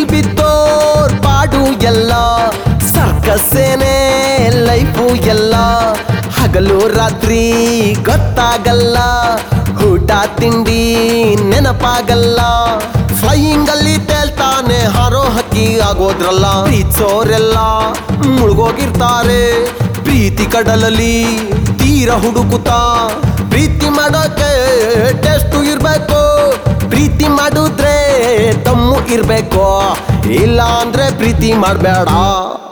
ಬೀಳ್ ಬಿದ್ದೋರ್ ಪಾಡು ಎಲ್ಲ ಸರ್ಕಸ್ಸೇನೆ ಲೈಫು ಎಲ್ಲ ಹಗಲು ರಾತ್ರಿ ಗೊತ್ತಾಗಲ್ಲ ಊಟ ತಿಂಡಿ ನೆನಪಾಗಲ್ಲ ಫ್ಲೈಯಿಂಗ್ ಅಲ್ಲಿ ತೇಲ್ತಾನೆ ಹಾರೋ ಹಕ್ಕಿ ಆಗೋದ್ರಲ್ಲ ಪ್ರೀತಿಸೋರೆಲ್ಲ ಮುಳುಗೋಗಿರ್ತಾರೆ ಪ್ರೀತಿ ಕಡಲಲ್ಲಿ ತೀರ ಹುಡುಕುತ್ತಾ ಪ್ರೀತಿ ಮಾಡೋಕೆ ಟೆಸ್ಟು ಇರ್ಬೇಕು ಪ್ರೀತಿ ಮಾಡಿದ್ರೆ ತಮ್ಮು ಇರ್ಬೇಕು ಇಲ್ಲ ಅಂದ್ರೆ ಪ್ರೀತಿ ಮಾಡಬೇಡ